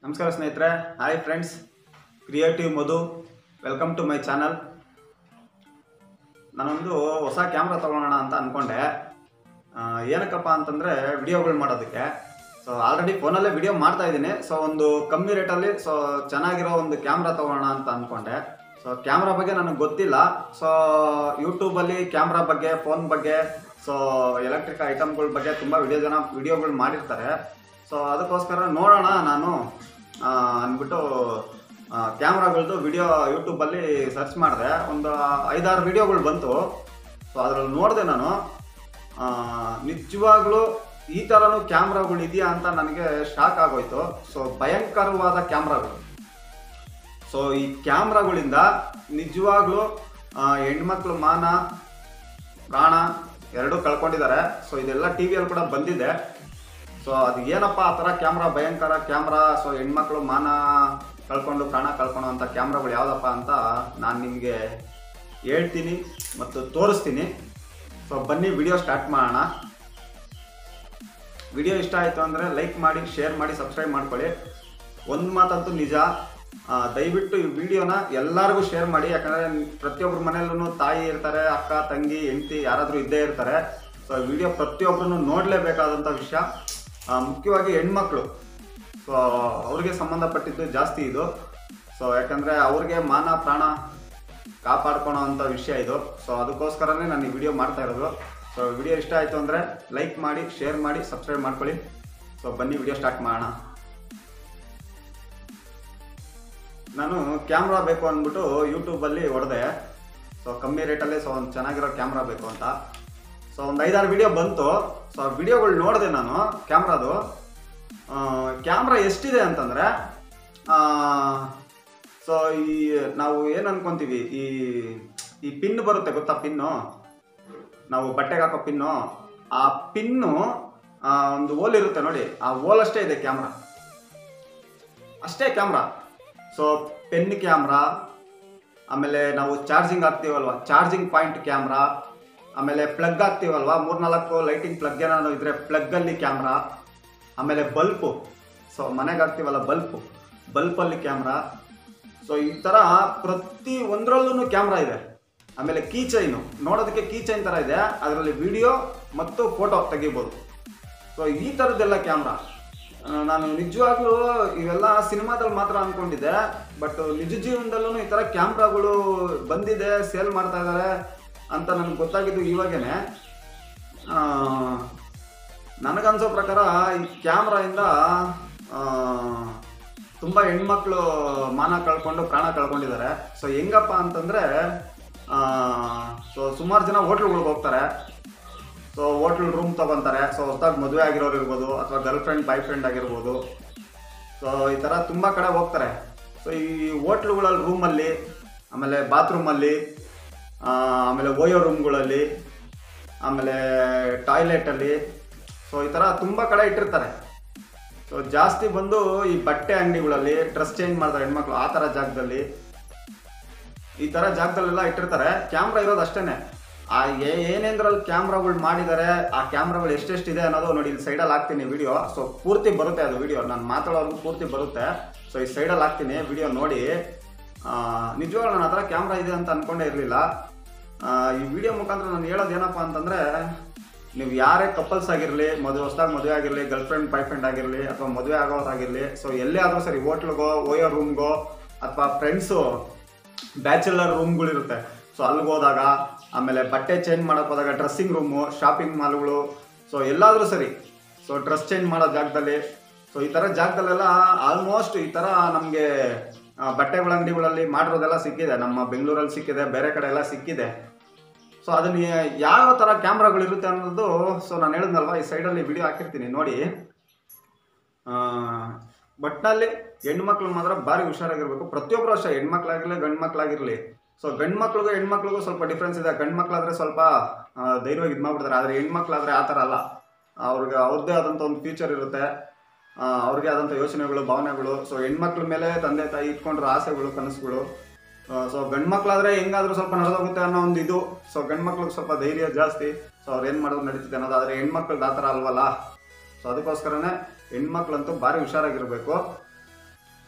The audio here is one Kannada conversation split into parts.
ನಮಸ್ಕಾರ ಸ್ನೇಹಿತರೆ hi friends creative Madhu welcome to my channel ನಾನೊಂದು ಹೊಸ ಕ್ಯಾಮ್ರಾ ತಗೊಳ್ಳೋಣ ಅಂತ ಅಂದ್ಕೊಂಡೆ ಆ, ಏನಕ್ಕಪ್ಪ ಅಂತಂದರೆ ವಿಡಿಯೋಗಳು ಮಾಡೋದಕ್ಕೆ ಸೊ ಆಲ್ರೆಡಿ ಫೋನಲ್ಲೇ ವಿಡಿಯೋ ಮಾಡ್ತಾ ಇದ್ದೀನಿ ಸೊ ಒಂದು ಕಮ್ಮಿ ರೇಟಲ್ಲಿ ಸೊ ಚೆನ್ನಾಗಿರೋ ಒಂದು ಕ್ಯಾಮ್ರಾ ತಗೊಳ್ಳೋಣ ಅಂತ ಅಂದ್ಕೊಂಡೆ ಸೊ ಕ್ಯಾಮ್ರಾ ಬಗ್ಗೆ ನನಗೆ ಗೊತ್ತಿಲ್ಲ ಸೊ ಯೂಟ್ಯೂಬಲ್ಲಿ ಕ್ಯಾಮ್ರಾ ಬಗ್ಗೆ ಫೋನ್ ಬಗ್ಗೆ ಸೊ ಎಲೆಕ್ಟ್ರಿಕ್ ಐಟಮ್ಗಳ ಬಗ್ಗೆ ತುಂಬ ವಿಡಿಯೋ ಜನ ವಿಡಿಯೋಗಳು ಮಾಡಿರ್ತಾರೆ ಸೊ ಅದಕ್ಕೋಸ್ಕರ ನೋಡೋಣ ನಾನು ಆ, ಅಂದ್ಬಿಟ್ಟು ಕ್ಯಾಮ್ರಾಗಳದ್ದು ವಿಡಿಯೋ ಯೂಟ್ಯೂಬಲ್ಲಿ ಸರ್ಚ್ ಮಾಡಿದೆ ಒಂದು ಐದಾರು ವಿಡಿಯೋಗಳು ಬಂತು ಸೊ ಅದರಲ್ಲಿ ನೋಡಿದೆ ನಾನು ಆ, ನಿಜವಾಗ್ಲೂ ಈ ಥರನೂ ಕ್ಯಾಮ್ರಾಗಳು ಇದೆಯಾ ಅಂತ ನನಗೆ ಶಾಕ್ ಆಗೋಯ್ತು ಸೊ ಭಯಂಕರವಾದ ಕ್ಯಾಮ್ರಾಗಳು ಸೊ ಈ ಕ್ಯಾಮ್ರಾಗಳಿಂದ ನಿಜವಾಗ್ಲೂ ಆ, ಹೆಣ್ಮಕ್ಳು ಮಾನ ಪ್ರಾಣ ಎರಡೂ ಕಳ್ಕೊಂಡಿದ್ದಾರೆ ಸೊ ಇದೆಲ್ಲ ಟಿ ವಿಯಲ್ಲಿ ಕೂಡ ಬಂದಿದೆ ಸೊ ಅದು ಏನಪ್ಪ ಆ ಥರ ಕ್ಯಾಮ್ರಾ ಭಯಂಕರ ಕ್ಯಾಮ್ರಾ ಸೊ ಹೆಣ್ಮಕ್ಳು ಮಾನ ಕಳ್ಕೊಂಡು ಪ್ರಾಣ ಕಳ್ಕೊಳ್ಳೋ ಅಂಥ ಕ್ಯಾಮ್ರಾಗಳು ಯಾವುದಪ್ಪ ಅಂತ ನಾನು ನಿಮಗೆ ಹೇಳ್ತೀನಿ ಮತ್ತು ತೋರಿಸ್ತೀನಿ ಸೊ ಬನ್ನಿ ವಿಡಿಯೋ ಸ್ಟಾರ್ಟ್ ಮಾಡೋಣ ವಿಡಿಯೋ ಇಷ್ಟ ಆಯಿತು ಅಂದರೆ ಲೈಕ್ ಮಾಡಿ ಶೇರ್ ಮಾಡಿ ಸಬ್ಸ್ಕ್ರೈಬ್ ಮಾಡ್ಕೊಳ್ಳಿ ಒಂದು ಮಾತಂತೂ ನಿಜ ಆ, ದಯವಿಟ್ಟು ಈ ವಿಡಿಯೋನ ಎಲ್ಲರಿಗೂ ಶೇರ್ ಮಾಡಿ ಯಾಕಂದರೆ ಪ್ರತಿಯೊಬ್ಬರ ಮನೆಯಲ್ಲೂ ತಾಯಿ ಇರ್ತಾರೆ ಅಕ್ಕ ತಂಗಿ ಹೆಂಡತಿ ಯಾರಾದರೂ ಇದ್ದೇ ಇರ್ತಾರೆ ಸೊ ವಿಡಿಯೋ ಪ್ರತಿಯೊಬ್ಬರೂ ನೋಡಲೇಬೇಕಾದಂಥ ವಿಷಯ ಆ, ಮುಖ್ಯವಾಗಿ ಹೆಣ್ಮಕ್ಳು ಸೊ ಅವ್ರಿಗೆ ಸಂಬಂಧಪಟ್ಟಿದ್ದು ಜಾಸ್ತಿ ಇದು ಸೊ ಯಾಕಂದರೆ ಅವ್ರಿಗೆ ಮಾನ ಪ್ರಾಣ ಕಾಪಾಡ್ಕೊಳೋ ಅಂಥ ವಿಷಯ ಇದು ಸೊ ಅದಕ್ಕೋಸ್ಕರನೇ ನಾನು ಈ ವಿಡಿಯೋ ಮಾಡ್ತಾ ಇರೋದು ಸೊ ವಿಡಿಯೋ ಇಷ್ಟ ಆಯಿತು ಅಂದರೆ ಲೈಕ್ ಮಾಡಿ ಶೇರ್ ಮಾಡಿ ಸಬ್ಸ್ಕ್ರೈಬ್ ಮಾಡ್ಕೊಳ್ಳಿ ಸೊ ಬನ್ನಿ ವಿಡಿಯೋ ಸ್ಟಾರ್ಟ್ ಮಾಡೋಣ ನಾನು ಕ್ಯಾಮ್ರಾ ಬೇಕು ಅಂದ್ಬಿಟ್ಟು ಯೂಟ್ಯೂಬಲ್ಲಿ ಹೊಡೆದೆ ಸೊ ಕಮ್ಮಿ ರೇಟಲ್ಲಿ ಸೊ ಒಂದು ಚೆನ್ನಾಗಿರೋ ಕ್ಯಾಮ್ರಾ ಬೇಕು ಅಂತ ಸೊ ಒಂದು ಐದಾರು ವಿಡಿಯೋ ಬಂತು ಸೊ ವಿಡಿಯೋಗಳು ನೋಡಿದೆ ನಾನು ಕ್ಯಾಮ್ರಾದು ಕ್ಯಾಮ್ರಾ ಎಷ್ಟಿದೆ ಅಂತಂದರೆ ಸೊ ಈ ನಾವು ಏನು ಅನ್ಕೊಂತೀವಿ ಈ ಈ ಪಿನ್ ಬರುತ್ತೆ ಗೊತ್ತಾ ಪಿನ್ನು ನಾವು ಬಟ್ಟೆಗೆ ಹಾಕೋ ಪಿನ್ನು ಆ ಪಿನ್ನು ಆ, ಒಂದು ಓಲ್ ಇರುತ್ತೆ ನೋಡಿ ಆ ಓಲ್ ಅಷ್ಟೇ ಇದೆ ಕ್ಯಾಮ್ರಾ ಅಷ್ಟೇ ಕ್ಯಾಮ್ರಾ ಸೊ ಪೆನ್ ಕ್ಯಾಮ್ರಾ ಆಮೇಲೆ ನಾವು ಚಾರ್ಜಿಂಗ್ ಹಾಕ್ತೀವಲ್ವ ಚಾರ್ಜಿಂಗ್ ಪಾಯಿಂಟ್ ಕ್ಯಾಮ್ರಾ ಆಮೇಲೆ ಪ್ಲಗ್ ಹಾಕ್ತೀವಲ್ವ ಮೂರ್ನಾಲ್ಕು ಲೈಟಿಂಗ್ ಪ್ಲಗ್ ಏನಾದ್ರು ಇದ್ರೆ ಪ್ಲಗ್ಗಲ್ಲಿ ಕ್ಯಾಮ್ರಾ ಆಮೇಲೆ ಬಲ್ಪು ಸೊ ಮನೆಗೆ ಹಾಕ್ತೀವಲ್ಲ ಬಲ್ಪು ಬಲ್ಪಲ್ಲಿ ಕ್ಯಾಮ್ರಾ ಸೊ ಈ ಥರ ಪ್ರತಿ ಒಂದರಲ್ಲೂ ಕ್ಯಾಮ್ರಾ ಇದೆ ಆಮೇಲೆ ಕೀ ಚೈನು ನೋಡೋದಕ್ಕೆ ಕೀ ಚೈನ್ ಥರ ಇದೆ ಅದರಲ್ಲಿ ವಿಡಿಯೋ ಮತ್ತು ಫೋಟೋ ತೆಗಿಬೋದು ಸೊ ಈ ಥರದ್ದೆಲ್ಲ ಕ್ಯಾಮ್ರಾ ನಾನು ನಿಜವಾಗ್ಲೂ ಇವೆಲ್ಲ ಸಿನಿಮಾದಲ್ಲಿ ಮಾತ್ರ ಅಂದ್ಕೊಂಡಿದ್ದೆ ಬಟ್ ನಿಜ ಜೀವನದಲ್ಲೂ ಈ ಥರ ಕ್ಯಾಮ್ರಾಗಳು ಬಂದಿದೆ ಸೇಲ್ ಮಾಡ್ತಾ ಇದ್ದಾರೆ ಅಂತ ನನಗೆ ಗೊತ್ತಾಗಿದ್ದು ಇವಾಗೇನೆ ಆ, ನನಗನ್ಸೋ ಪ್ರಕಾರ ಈ ಕ್ಯಾಮ್ರಾಯಿಂದ ತುಂಬ ಹೆಣ್ಮಕ್ಳು ಮಾನ ಕಳ್ಕೊಂಡು ಪ್ರಾಣ ಕಳ್ಕೊಂಡಿದ್ದಾರೆ ಸೊ ಹೆಂಗಪ್ಪ ಅಂತಂದರೆ ಸೊ ಸುಮಾರು ಜನ ಹೋಟ್ಲುಗಳಿಗೆ ಹೋಗ್ತಾರೆ ಸೊ ಹೋಟ್ಲ್ ರೂಮ್ ತೊಗೊತಾರೆ ಸೊ ಹೊಸದಾಗಿ ಮದುವೆ ಆಗಿರೋರು ಇರ್ಬೋದು ಅಥವಾ ಗರ್ಲ್ ಫ್ರೆಂಡ್ ಬಾಯ್ ಫ್ರೆಂಡ್ ಆಗಿರ್ಬೋದು ಸೊ ಈ ಥರ ತುಂಬ ಕಡೆ ಹೋಗ್ತಾರೆ ಸೊ ಈ ಹೋಟ್ಲುಗಳಲ್ಲಿ ರೂಮಲ್ಲಿ ಆಮೇಲೆ ಬಾತ್ರೂಮಲ್ಲಿ ಆಮೇಲೆ ಓಯೋ ರೂಮ್ಗಳಲ್ಲಿ ಆಮೇಲೆ ಟಾಯ್ಲೆಟಲ್ಲಿ ಸೊ ಈ ಥರ ತುಂಬ ಕಡೆ ಇಟ್ಟಿರ್ತಾರೆ ಸೊ ಜಾಸ್ತಿ ಬಂದು ಈ ಬಟ್ಟೆ ಅಂಗಡಿಗಳಲ್ಲಿ ಡ್ರೆಸ್ ಚೇಂಜ್ ಮಾಡ್ತಾರೆ ಹೆಣ್ಮಕ್ಳು ಆ ಥರ ಜಾಗದಲ್ಲಿ ಈ ಥರ ಜಾಗದಲ್ಲೆಲ್ಲ ಇಟ್ಟಿರ್ತಾರೆ ಕ್ಯಾಮ್ರಾ ಇರೋದು ಅಷ್ಟೇನೆ ಆ ಏ- ಏನೇಂದ್ರಲ್ಲಿ ಕ್ಯಾಮ್ರಾಗಳು ಮಾಡಿದ್ದಾರೆ ಆ ಕ್ಯಾಮ್ರಾಗಳು ಎಷ್ಟೆಷ್ಟಿದೆ ಅನ್ನೋದು ನೋಡಿ ಇಲ್ಲಿ ಸೈಡಲ್ಲಿ ಹಾಕ್ತೀನಿ ವಿಡಿಯೋ ಸೊ ಪೂರ್ತಿ ಬರುತ್ತೆ ಅದು ವಿಡಿಯೋ ನಾನು ಮಾತಾಡೋದು ಪೂರ್ತಿ ಬರುತ್ತೆ ಸೊ ಈ ಸೈಡಲ್ಲಿ ಹಾಕ್ತೀನಿ ವಿಡಿಯೋ ನೋಡಿ ನಿಜವಾಗ್ಲೂ ನನ್ನ ಹತ್ರ ಕ್ಯಾಮ್ರಾ ಇದೆ ಅಂತ ಅನ್ಕೊಂಡೇ ಇರಲಿಲ್ಲ ಈ ವಿಡಿಯೋ ಮುಖಾಂತರ ನಾನು ಹೇಳೋದು ಏನಪ್ಪ ಅಂತಂದರೆ ನೀವು ಯಾರೇ ಕಪಲ್ಸ್ ಆಗಿರಲಿ ಮದುವೆ ಹೊಸದಾಗಿ ಮದುವೆ ಆಗಿರಲಿ ಗರ್ಲ್ ಫ್ರೆಂಡ್ ಬಾಯ್ ಫ್ರೆಂಡ್ ಆಗಿರಲಿ ಅಥವಾ ಮದುವೆ ಆಗೋರಾಗಿರಲಿ ಸೊ ಎಲ್ಲೇ ಆದರೂ ಸರಿ ಹೋಟ್ಲಿಗೋ ಓಯೋ ರೂಮ್ಗೋ ಅಥವಾ ಫ್ರೆಂಡ್ಸು ಬ್ಯಾಚುಲರ್ ರೂಮ್ಗಳಿರುತ್ತೆ ಸೊ ಅಲ್ಲಿಗೆ ಹೋದಾಗ ಆಮೇಲೆ ಬಟ್ಟೆ ಚೇಂಜ್ ಮಾಡೋಕೆ ಹೋದಾಗ ಡ್ರೆಸ್ಸಿಂಗ್ ರೂಮು ಶಾಪಿಂಗ್ ಮಾಲ್ಗಳು ಸೊ ಎಲ್ಲಾದರೂ ಸರಿ ಸೊ ಡ್ರೆಸ್ ಚೇಂಜ್ ಮಾಡೋ ಜಾಗದಲ್ಲಿ ಸೊ ಈ ಥರ ಜಾಗದಲ್ಲೆಲ್ಲ ಆಲ್ಮೋಸ್ಟ್ ಈ ಥರ ನಮಗೆ ಬಟ್ಟೆಗಳ ಅಂಗಡಿಗಳಲ್ಲಿ ಮಾಡಿರೋದೆಲ್ಲ ಸಿಕ್ಕಿದೆ ನಮ್ಮ ಬೆಂಗಳೂರಲ್ಲಿ ಸಿಕ್ಕಿದೆ ಬೇರೆ ಕಡೆ ಎಲ್ಲ ಸಿಕ್ಕಿದೆ ಸೊ ಅದನ್ನ ಯಾವ ಥರ ಕ್ಯಾಮ್ರಾಗಳಿರುತ್ತೆ ಅನ್ನೋದು ಸೊ ನಾನು ಹೇಳಿದ್ನಲ್ವ ಈ ಸೈಡಲ್ಲಿ ವಿಡಿಯೋ ಹಾಕಿರ್ತೀನಿ ನೋಡಿ ಬಟ್ನಲ್ಲಿ ಹೆಣ್ಮಕ್ಳು ಮಾತ್ರ ಭಾರಿ ಹುಷಾರಾಗಿರ್ಬೇಕು ಪ್ರತಿಯೊಬ್ಬರು ಅಷ್ಟೇ ಹೆಣ್ಮಕ್ಳಾಗಿರಲಿ ಗಂಡು ಮಕ್ಳಾಗಿರಲಿ ಸೊ ಗಂಡು ಮಕ್ಳಿಗೂ ಹೆಣ್ಮಕ್ಳಿಗೂ ಸ್ವಲ್ಪ ಡಿಫ್ರೆನ್ಸ್ ಇದೆ ಗಂಡು ಮಕ್ಳಾದ್ರೆ ಸ್ವಲ್ಪ ಆ, ಧೈರ್ಯವಾಗಿ ಇದು ಮಾಡ್ಬಿಡ್ತಾರೆ ಆದರೆ ಹೆಣ್ಮಕ್ಳಾದ್ರೆ ಆ ಥರ ಅಲ್ಲ ಅವ್ರಿಗೆ ಅವ್ರದ್ದೇ ಆದಂಥ ಒಂದು ಫ್ಯೂಚರ್ ಇರುತ್ತೆ ಆ, ಅವ್ರಿಗೆ ಆದಂಥ ಯೋಚನೆಗಳು ಭಾವನೆಗಳು ಸೊ ಹೆಣ್ಮಕ್ಳ ಮೇಲೆ ತಂದೆ ತಾಯಿ ಇಟ್ಕೊಂಡಿರೋ ಆಸೆಗಳು ಕನಸುಗಳು ಸೊ ಗಂಡು ಮಕ್ಳಾದ್ರೆ ಹೆಂಗಾದ್ರೂ ಸ್ವಲ್ಪ ನಡೆದೋಗುತ್ತೆ ಅನ್ನೋ ಒಂದು ಇದು ಸೊ ಗಂಡು ಮಕ್ಳಿಗೆ ಸ್ವಲ್ಪ ಧೈರ್ಯ ಜಾಸ್ತಿ ಸೊ ಅವ್ರು ಏನು ಮಾಡೋದು ನಡೀತಿದೆ ಅನ್ನೋದು ಆದರೆ ಹೆಣ್ಮಕ್ಳದ್ದು ಆ ಥರ ಅಲ್ವಲ್ಲ ಸೊ ಅದಕ್ಕೋಸ್ಕರನೇ ಹೆಣ್ಮಕ್ಳಂತೂ ಭಾರಿ ಹುಷಾರಾಗಿರಬೇಕು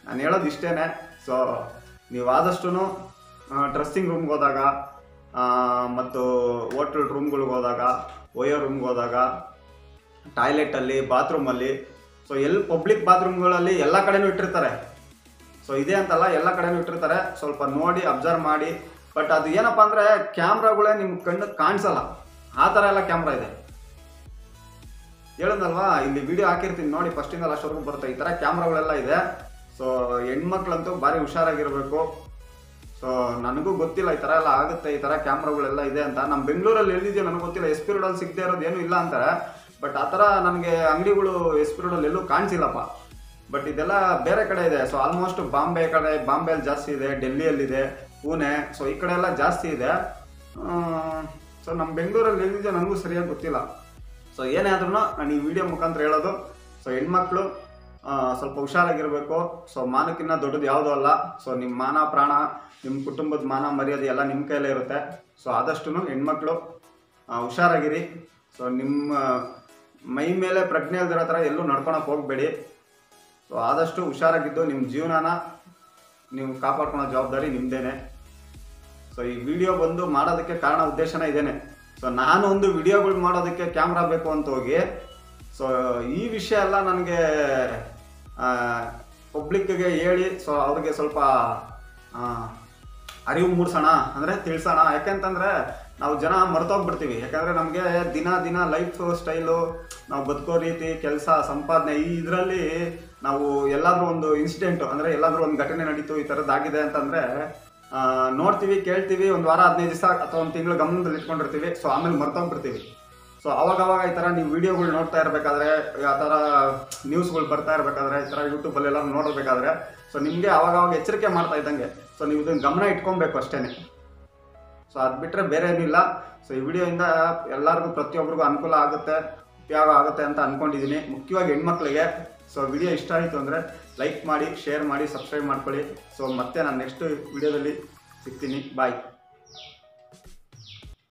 ನಾನು ಹೇಳೋದು ಇಷ್ಟೇ ಸೊ ನೀವು ಆದಷ್ಟು ಡ್ರೆಸ್ಸಿಂಗ್ ರೂಮ್ಗೆ ಹೋದಾಗ ಆ, ಮತ್ತು ಹೋಟೆಲ್ ರೂಮ್ಗಳಿಗೆ ಹೋದಾಗ ಓಯೋ ರೂಮ್ಗೆ ಹೋದಾಗ ಟಾಯ್ಲೆಟಲ್ಲಿ ಬಾತ್ರೂಮಲ್ಲಿ ಸೊ ಎಲ್ಲಿ ಪಬ್ಲಿಕ್ ಬಾತ್ರೂಮ್ಗಳಲ್ಲಿ ಎಲ್ಲ ಕಡೆನೂ ಇಟ್ಟಿರ್ತಾರೆ ಸೊ ಇದೆ ಅಂತಲ್ಲ ಎಲ್ಲ ಕಡೆನೂ ಇಟ್ಟಿರ್ತಾರೆ ಸ್ವಲ್ಪ ನೋಡಿ ಅಬ್ಸರ್ವ್ ಮಾಡಿ ಬಟ್ ಅದು ಏನಪ್ಪ ಅಂದರೆ ಕ್ಯಾಮ್ರಾಗಳೇ ನಿಮ್ಮ ಕಣ್ಣು ಕಾಣಿಸಲ್ಲ ಆ ಥರ ಎಲ್ಲ ಕ್ಯಾಮ್ರಾ ಇದೆ ಹೇಳೋದಲ್ವಾ ಇಲ್ಲಿ ವಿಡಿಯೋ ಹಾಕಿರ್ತೀನಿ ನೋಡಿ ಫಸ್ಟಿಂದ ಲಾಸ್ಟ್ವರೆಗೂ ಬರುತ್ತೆ ಈ ಥರ ಕ್ಯಾಮ್ರಾಗಳೆಲ್ಲ ಇದೆ ಸೊ ಹೆಣ್ಮಕ್ಳಂತೂ ಭಾರಿ ಹುಷಾರಾಗಿರಬೇಕು ಸೊ ನನಗೂ ಗೊತ್ತಿಲ್ಲ ಈ ಥರ ಎಲ್ಲ ಆಗುತ್ತೆ ಈ ಥರ ಕ್ಯಾಮ್ರಾಗಳೆಲ್ಲ ಇದೆ ಅಂತ ನಮ್ಮ ಬೆಂಗಳೂರಲ್ಲಿ ಎಲ್ಲಿದೆಯೋ ನನಗೆ ಗೊತ್ತಿಲ್ಲ ಎಸ್ ಪಿ ರೋಡಲ್ಲಿ ಸಿಗದೆ ಇರೋದು ಏನೂ ಇಲ್ಲ ಅಂತಾರೆ ಬಟ್ ಆ ಥರ ನನಗೆ ಅಂಗಡಿಗಳು ಎಸ್ ಪಿ ರೋಡಲ್ಲಿ ಎಲ್ಲೂ ಕಾಣಿಸಿಲ್ಲಪ್ಪ ಬಟ್ ಇದೆಲ್ಲ ಬೇರೆ ಕಡೆ ಇದೆ ಸೊ ಆಲ್ಮೋಸ್ಟ್ ಬಾಂಬೆ ಕಡೆ ಬಾಂಬೆಯಲ್ಲಿ ಜಾಸ್ತಿ ಇದೆ ಡೆಲ್ಲಿಯಲ್ಲಿದೆ ಪುಣೆ ಸೊ ಈ ಕಡೆ ಎಲ್ಲ ಜಾಸ್ತಿ ಇದೆ ಸೊ ನಮ್ಮ ಬೆಂಗಳೂರಲ್ಲಿ ಎಲ್ಲಿದೆಯೋ ನನಗೂ ಸರಿಯಾಗಿ ಗೊತ್ತಿಲ್ಲ ಸೊ ಏನೇ ಆದ್ರೂ ನಾನು ಈ ವಿಡಿಯೋ ಮುಖಾಂತರ ಹೇಳೋದು ಸೊ ಹೆಣ್ಮಕ್ಳು ಆ, ಸ್ವಲ್ಪ ಹುಷಾರಾಗಿರಬೇಕು ಸೊ ಮಾನಕ್ಕಿಂತ ದೊಡ್ಡದು ಯಾವುದೂ ಅಲ್ಲ ಸೊ ನಿಮ್ಮ ಮಾನ ಪ್ರಾಣ ನಿಮ್ಮ ಕುಟುಂಬದ ಮಾನ ಮರ್ಯಾದೆ ಎಲ್ಲ ನಿಮ್ಮ ಕೈಲೇ ಇರುತ್ತೆ ಸೊ ಆದಷ್ಟು ಹೆಣ್ಮಕ್ಳು ಆ, ಹುಷಾರಾಗಿರಿ ಸೊ ನಿಮ್ಮ ಮೈ ಮೇಲೆ ಪ್ರಜ್ಞೆ ಇಲ್ದಿರೋ ಥರ ಎಲ್ಲೂ ನಡ್ಕೊಳಕ್ಕೆ ಹೋಗಬೇಡಿ ಸೊ ಆದಷ್ಟು ಹುಷಾರಾಗಿದ್ದು ನಿಮ್ಮ ಜೀವನನ ನೀವು ಕಾಪಾಡ್ಕೊಳೋ ಜವಾಬ್ದಾರಿ ನಿಮ್ಮದೇನೆ ಸೊ ಈ ವಿಡಿಯೋ ಬಂದು ಮಾಡೋದಕ್ಕೆ ಕಾರಣ ಉದ್ದೇಶನ ಇದೇನೆ ಸೊ ನಾನು ಒಂದು ವಿಡಿಯೋಗಳು ಮಾಡೋದಕ್ಕೆ ಕ್ಯಾಮ್ರಾ ಬೇಕು ಅಂತ ಹೋಗಿ ಸೊ ಈ ವಿಷಯ ಎಲ್ಲ ನನಗೆ ಪಬ್ಲಿಕ್ಗೆ ಹೇಳಿ ಸೊ ಅವ್ರಿಗೆ ಸ್ವಲ್ಪ ಆ, ಅರಿವು ಮೂಡಿಸೋಣ ಅಂದರೆ ತಿಳಿಸೋಣ ಯಾಕೆಂತಂದರೆ ನಾವು ಜನ ಮರ್ತೋಗ್ಬಿಡ್ತೀವಿ ಯಾಕಂದರೆ ನಮಗೆ ದಿನ ದಿನ ಲೈಫ್ ಸ್ಟೈಲು ನಾವು ಬದುಕೋ ರೀತಿ ಕೆಲಸ ಸಂಪಾದನೆ ಈ ಇದರಲ್ಲಿ ನಾವು ಎಲ್ಲಾದರೂ ಒಂದು ಇನ್ಸಿಡೆಂಟು ಅಂದರೆ ಎಲ್ಲಾದರೂ ಒಂದು ಘಟನೆ ನಡೀತು ಈ ಥರದ್ದಾಗಿದೆ ಅಂತಂದರೆ ಆ, ನೋಡ್ತೀವಿ ಕೇಳ್ತೀವಿ ಒಂದು ವಾರ ಹದಿನೈದು ದಿವಸ ಅಥವಾ ಒಂದು ತಿಂಗಳು ಗಮನದಲ್ಲಿ ಇಟ್ಕೊಂಡಿರ್ತೀವಿ ಸೊ ಆಮೇಲೆ ಮರ್ತೋಗ್ಬಿಡ್ತೀವಿ ಸೊ ಅವಾಗ ಅವಾಗ ಈ ಥರ ನೀವು ವಿಡಿಯೋಗಳು ನೋಡ್ತಾ ಇರಬೇಕಾದ್ರೆ ಆ ಥರ ನ್ಯೂಸ್ಗಳು ಬರ್ತಾ ಇರಬೇಕಾದ್ರೆ ಈ ಥರ ಯೂಟ್ಯೂಬಲ್ಲಿ ಎಲ್ಲ ನೋಡಬೇಕಾದ್ರೆ ಸೊ ನಿಮಗೆ ಅವಾಗ ಅವಾಗ ಎಚ್ಚರಿಕೆ ಮಾಡ್ತಾ ಇದ್ದಂಗೆ ಸೊ ನೀವು ಇದನ್ನು ಗಮನ ಇಟ್ಕೊಬೇಕು ಅಷ್ಟೇ ಸೊ ಅದು ಬಿಟ್ಟರೆ ಬೇರೆ ಏನಿಲ್ಲ ಸೊ ಈ ವಿಡಿಯೋಯಿಂದ ಎಲ್ಲರಿಗೂ ಪ್ರತಿಯೊಬ್ಬರಿಗೂ ಅನುಕೂಲ ಆಗುತ್ತೆ ಉಪಯೋಗ ಆಗುತ್ತೆ ಅಂತ ಅಂದ್ಕೊಂಡಿದ್ದೀನಿ ಮುಖ್ಯವಾಗಿ ಹೆಣ್ಮಕ್ಳಿಗೆ ಸೊ ವಿಡಿಯೋ ಇಷ್ಟ ಆಯಿತು ಅಂದರೆ ಲೈಕ್ ಮಾಡಿ ಶೇರ್ ಮಾಡಿ ಸಬ್ಸ್ಕ್ರೈಬ್ ಮಾಡ್ಕೊಳ್ಳಿ ಸೊ ಮತ್ತೆ ನಾನು ನೆಕ್ಸ್ಟ್ ವಿಡಿಯೋದಲ್ಲಿ ಸಿಗ್ತೀನಿ ಬಾಯ್